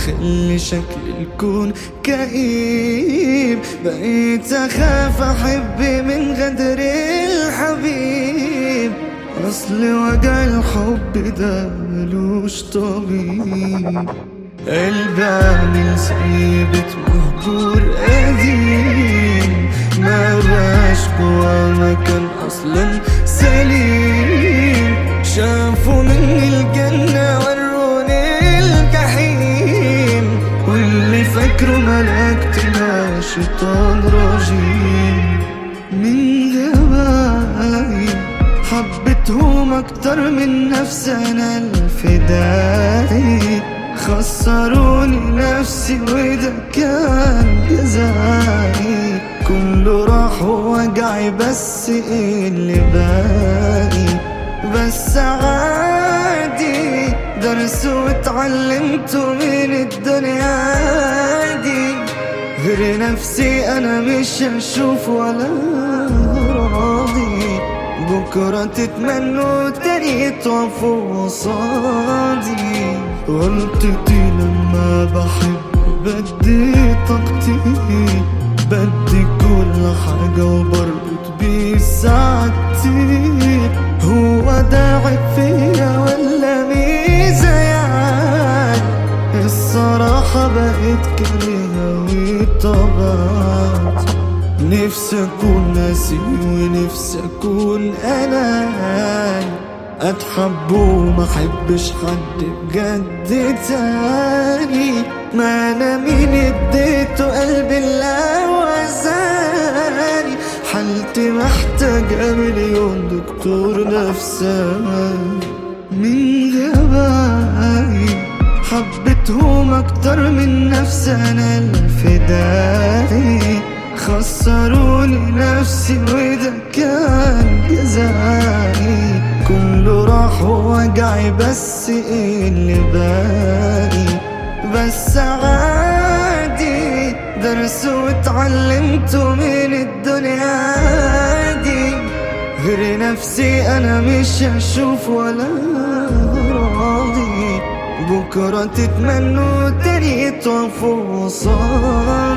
مخلي شكل الكون كئيب بقيت أخاف أحب من غدر الحبيب أصل وجع الحب ده ملوش طبيب قلبي عامل زي بيت مهجور قديم ما بقاش جوا مكان أصلا سليم شافوا مني الجنة وروني الجحيم واللي فاكره ملاك طلع شيطان رجيم من غبائي حبيتهم أكتر من نفسي أنا الفدائي خسروني نفسي وده كان جزائي كله راح وجعي بس ايه اللي باقي بس عادي درس واتعلمته من الدنيا دي غير نفسي انا مش هشوف ولا راضي بكرة تتمنوا تاني تقفوا قصادي غلطتي لما بحب بدي طاقتي بدي كل حاجة وبربط بيه سعادتي هو ده عيب فيا ولا ميزة يعني الصراحة بقيت كارهة وطبعت نفسي اكون ناسي ونفسي اكون انا اتحب وما احبش حد بجد تاني ما انا مين اديته قلبي اللي وزاني حالتي محتاجة مليون دكتور نفساني من غبائي حبيتهم اكتر من نفسي انا الفدائي خسروني نفسي وده كان جزائي كله راح وجعي بس ايه اللي باقي بس عادي درس واتعلمته من الدنيا دي غير نفسي انا مش هشوف ولا راضي بكرة تتمنوا تاني تقفوا قصادي